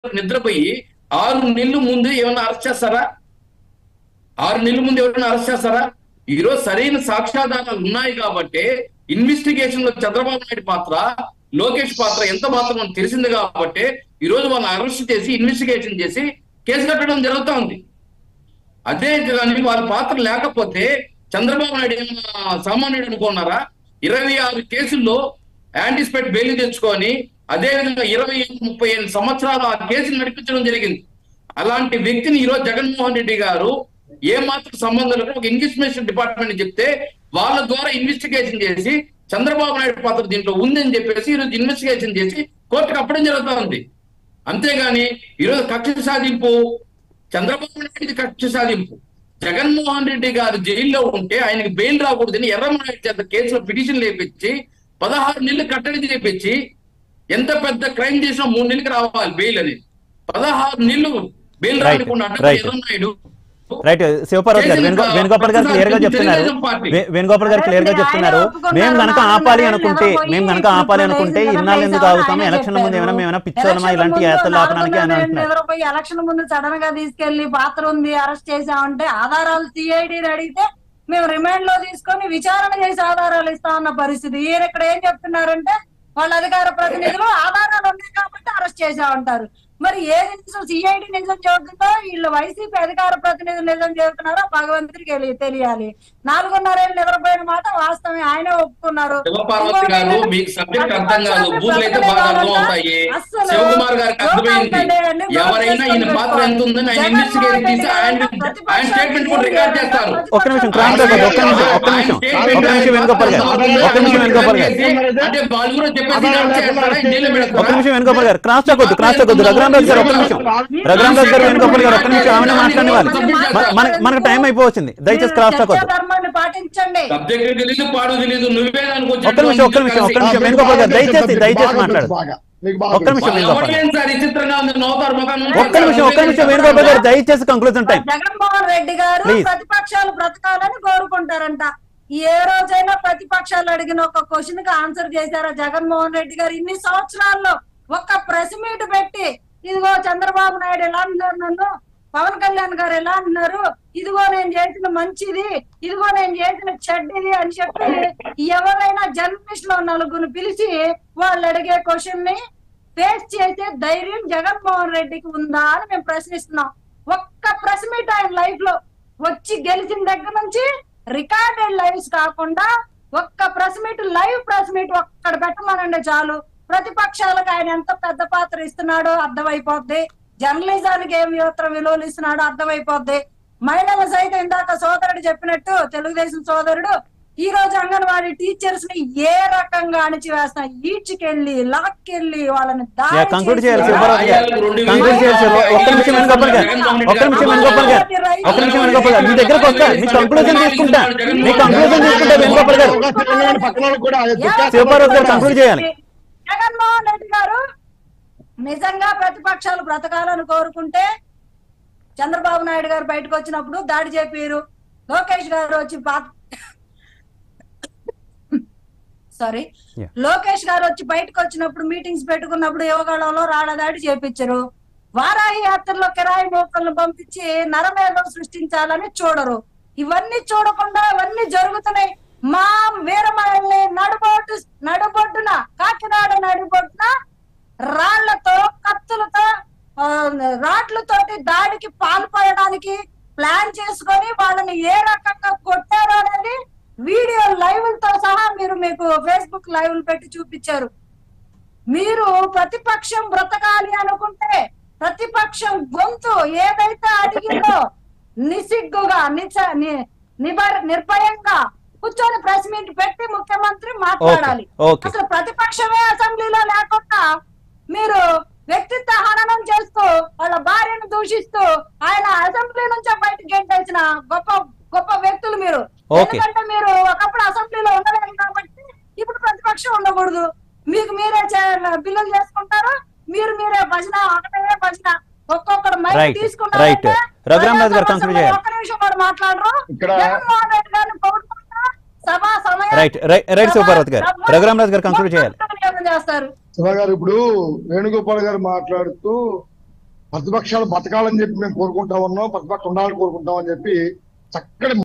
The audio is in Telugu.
నిద్రపోయి ఆరు నెలలు ముందు ఏమైనా అరెస్ట్ చేస్తారా ఆరు నెలల ముందు ఎవరైనా అరెస్ట్ చేస్తారా ఈ రోజు సరైన సాక్ష్యాధారాలు ఉన్నాయి కాబట్టి ఇన్వెస్టిగేషన్ లో చంద్రబాబు నాయుడు పాత్ర లోకేష్ పాత్ర ఎంత మాత్రం మనకు తెలిసింది కాబట్టి ఈ రోజు వాళ్ళని అరెస్ట్ చేసి ఇన్వెస్టిగేషన్ చేసి కేసు కట్టడం జరుగుతూ ఉంది అదే కానీ వాళ్ళ పాత్ర లేకపోతే చంద్రబాబు నాయుడు ఏమైనా సామాన్యుడు అనుకున్నారా ఇరవై ఆరు కేసుల్లో యాంటిసిపేట్ బెయిల్ తెచ్చుకొని అదే విధంగా ఇరవై ఐదు ముప్పై ఐదు సంవత్సరాలు ఆ కేసులు నడిపించడం జరిగింది అలాంటి వ్యక్తిని ఈ రోజు జగన్మోహన్ రెడ్డి గారు ఏ మాత్రం సంబంధం లేకుండా ఒక ఇన్వెస్టిగేషన్ డిపార్ట్మెంట్ చెప్తే వాళ్ళ ద్వారా ఇన్వెస్టిగేషన్ చేసి చంద్రబాబు నాయుడు పాత్ర దీంట్లో ఉందని చెప్పేసి ఈ రోజు ఇన్వెస్టిగేషన్ చేసి కోర్టుకు అప్పడం జరుగుతూ ఉంది అంతేగాని ఈరోజు కక్ష సాధింపు చంద్రబాబు నాయుడు కక్ష సాధింపు జగన్మోహన్ రెడ్డి గారు జైల్లో ఉంటే ఆయనకి బెయిల్ రాకూడదని ఎర్రమనాయుడు చేత కేసులో పిటిషన్ లేపించి పదహారు నెలలు కట్టడి చేపించి ఎంత పెద్ద క్రైమ్ చేసినా మూడు నెలలకు రావాలి బెయిల్ అనేది పదహారు నెలలు బెయిల్ Right, రాకుండా right. ఎర్రమనాయుడు రైట్ శివపార్వతి గారు వేణుగో- వేణుగోపాల్ గారు క్లియర్ గా చెప్తున్నారు వే- వేణుగోపాల్ గారు క్లియర్ గా చెప్తున్నారు మేము గనక ఆపాలి అనుకుంటే మేము గనక ఆపాలి అనుకుంటే ఇన్నాళ్ళు ఎందుకు ఆగుతాము ఎలక్షన్ ముందు ఏమైనా మేమైనా పిచ్చోళమా ఇలాంటి యాత్రలు ఆపడానికి అని అంటున్నారు నిద్రపోయి ఎలక్షన్ ముందు సడన్ గా తీసుకెళ్లి పాత్ర ఉంది అరెస్ట్ చేసామంటే ఆధారాలు సిఐడిని అడిగితే మేము రిమాండ్ లో తీసుకొని విచారణ చేసి ఆధారాలు ఇస్తామన్న పరిస్థితి ఈయన ఇక్కడ ఏం చెప్తున్నారంటే వాళ్ళ అధికార ప్రతినిధులు ఆధారాలు ఉన్నాయి కాబట్టి అరెస్ట్ చేసామంటారు మరి ఏది నిజం సిఐడి నిజం చెబుతుందో వీళ్ళు వైసీపీ అధికార ప్రతినిధులు నిజం చెబుతున్నారో భగవంతుడికి తెలి- తెలియాలి నాలుగున్నరేళ్ళు నిద్రపోయిన మాట వాస్తవమే ఆయనే ఒప్పుకున్నారు శివపార్వతి గారు మీకు సబ్జెక్ట్ అర్థం కాదు బూతులు అయితే బాగా అర్థం అవుతాయి అస్సలు శివకుమార్ గారికి అర్థమైంది లోకాలంటే ఎవరైనా ఈయన పాత్ర ఎంత ఉందని ఆయన ఇన్వెస్టిగేట్ చేసి ఆయన ఆయన స్టేట్మెంట్ కూడా రికార్డ్ చేస్తారు ఒక్క నిమిషం క్రాంతి గారు ఒక్క నిమిషం ఒక్క నిమిషం ఒక్క నిమిషం వేణుగోపాల్ గారు ఒక్క నిమిషం వేణుగోపాల్ గారు అంటే వాళ్ళు కూడా చెప్పేసి ఇలా చేస్తారా? జైల్లో పెడతారా? ఒక్క నిమిషం వేణుగోపాల్ గారు క్రాస్ చెక్కొద్దు క్రాస్ చెక్కొద్దు రఘురామ్ రాజు గారు ఒక్క నిమిషం రఘురామ్ రాజు గారు వేణుగోపాల్ గారు ఒక్క నిమిషం ఆమె మాట్లాడనివ్వాలి మ- మన- మనకు టైం అయిపోవచ్చింది దయచేసి క్రాస్ చెక్కొద్దు ధర్మాన్ని పాటించండి సబ్జెక్ట్ తెలీదు పాడు తెలీదు నువ్వే దానికి వచ్చి ఒక్క నిమిషం ఒక్క నిమిషం ఒక్క నిమిషం వేణుగోపాల్ గారు దయచేసి దయచేసి మాట్లాడు ఒక్క నిమిషం వేణుగోపాల్ గారు ఎవరికైనా సార్ విచిత్రంగా ఉంది నవ్వుతారు ముఖం ఒక్క నిమిషం ఒక్క నిమిషం వేణుగోపాల్ గారు దయచేసి కంక్లూజన్ టైం జగన్మోహన్ రెడ్డి గారు Please. ప్రతిపక్షాలు బ్రతకాలని కోరుకుంటారంట ఏ రోజైనా ప్రతిపక్షాలు అడిగిన ఒక క్వశ్చన్ కి ఆన్సర్ చేశారా జగన్మోహన్ రెడ్డి గారు ఇన్ని సంవత్సరాల్లో ఒక్క ప్రెస్ మీట్ పెట్టి ఇదిగో చంద్రబాబు నాయుడు ఎలా అంటున్నారు నన్ను పవన్ కళ్యాణ్ గారు ఎలా అంటున్నారు ఇదిగో నేను చేసిన మంచిది ఇదిగో నేను చేసిన చెడ్డది అని చెప్పి ఎవరైనా జర్నలిస్ట్ లో నలుగురు పిలిచి వాళ్ళు అడిగే క్వశ్చన్ ని ఫేస్ చేసే ధైర్యం జగన్మోహన్ రెడ్డికి ఉందా అని మేము ప్రశ్నిస్తున్నాం ఒక్క ప్రెస్ మీట్ ఆయన లైఫ్ లో వచ్చి గెలిచిన దగ్గర నుంచి రికార్డెడ్ లైవ్స్ కాకుండా ఒక్క press meet live press meet ఒక్కడ పెట్టమనండి చాలు ప్రతిపక్షాలకు ఆయన ఎంత పెద్ద పాత్ర ఇస్తున్నాడో అర్థమైపోద్ది జర్నలిజానికి ఏం యువత విలువలు ఇస్తున్నాడో అర్థమైపోద్ది మహిళల సైతం ఇందాక సోదరుడు చెప్పినట్టు తెలుగుదేశం సోదరుడు ఈ రోజు అంగన్వాడీ టీచర్స్ ని ఏ రకంగా అణిచివేస్తున్నా ఈడ్చుకెళ్ళి లాక్కెళ్ళి వాళ్ళని దాడి యా, conclude చేసి- చేయాలి శివపార్వతి గారు కంక్లూడ్ చేయాలి శివ- ఒక్క నిమిషం వేణుగోపాల్ గారు ఒక్క నిమిషం వేణుగోపాల్ గారు ఒక్క నిమిషం వేణుగోపాల్ గారు మీ దగ్గరకు వస్తా మీ కంక్లూజన్ తీసుకుంటా మీ కంక్లూజన్ తీసుకుంటా వేణుగోపాల్ గారు పక్కన వాళ్ళకి కూడా శివపార్వతి గారు కంక్లూడ్ చేయాలి జగన్మోహన్ రెడ్డి గారు నిజంగా ప్రతిపక్షాలు బ్రతకాలని కోరుకుంటే చంద్రబాబు నాయుడు గారు బయటకు వచ్చినప్పుడు దాడి చేపారు లోకేష్ గారు వచ్చి బా- సారీ Yeah. లోకేష్ గారు వచ్చి బయటకు వచ్చినప్పుడు మీటింగ్స్ పెట్టుకున్నప్పుడు యువగళంలో రాళ్ల దాడి చేపించరు వారాహి యాత్రలో కిరాయి మోకలను పంపించి నరమేధం సృష్టించాలని చూడరు ఇవన్నీ చూడకుండా ఇవన్నీ జరుగుతున్నాయి మా వీరమల్ని నడుబోటు నడుబొడ్డున కాకినాడ నడుబొడ్డున రాళ్లతో కత్తులతో ఆ, రాడ్లతోటి దాడికి పాల్పడడానికి ప్లాన్ చేసుకొని వాళ్ళని ఏ రకంగా కొట్టారు అనేది వీడియో లైవ్లతో సహా మీరు మీకు ఫేస్బుక్ లైవ్లు పెట్టి చూపించారు మీరు ప్రతిపక్షం బ్రతకాలి అనుకుంటే ప్రతిపక్షం గొంతు ఏదైతే అడిగిందో నిసిగ్గుగా నిచ ని- నిబర్- నిర్భయంగా కూర్చొని ప్రెస్ మీట్ పెట్టి ముఖ్యమంత్రి మాట్లాడాలి ఓకే. అసలు ప్రతిపక్షమే అసెంబ్లీలో లేకుండా మీరు వ్యక్తిత్వ హననం చేస్తూ వాళ్ళ భార్యను దూషిస్తూ ఆయన అసెంబ్లీ నుంచే బయటకు గెంటేసిన గొప్ప గొప్ప వ్యక్తులు మీరు ఓకే. ఎందుకంటే మీరు ఒకప్పుడు అసెంబ్లీలో ఉండలేదు కాబట్టి ఇప్పుడు ప్రతిపక్షం ఉండకూడదు మీకు మీరే చే- బిల్లులు చేసుకుంటారు మీరు మీరే భజన ఒకటే భజన ఒక్కొక్కరు మైక్ Right, తీసుకున్నారంటే right. రఘురామ్ రాజు గారు conclude చేయాలి. ఒక్క నిమిషం కూడా మాట్లాడరు ఇక్కడ- జగన్మోహన్ రెడ్డి గారిని పొగుడుకుంటా సభా సమయం రైట్ రైట్ రైట్ శివపార్వతి గారు రఘురామ్ రాజు గారు కంక్లూడ్ చేయాలి చేస్తారు శివ గారు ఇప్పుడు వేణుగోపాల్ గారు మాట్లాడుతూ ప్రతిపక్షాలు బతకాలని చెప్పి మేము కోరుకుంటా ఉన్నాం ప్రతిపక్షం ఉండాలని కోరుకుంటాం అని చెప్పి చక్కటి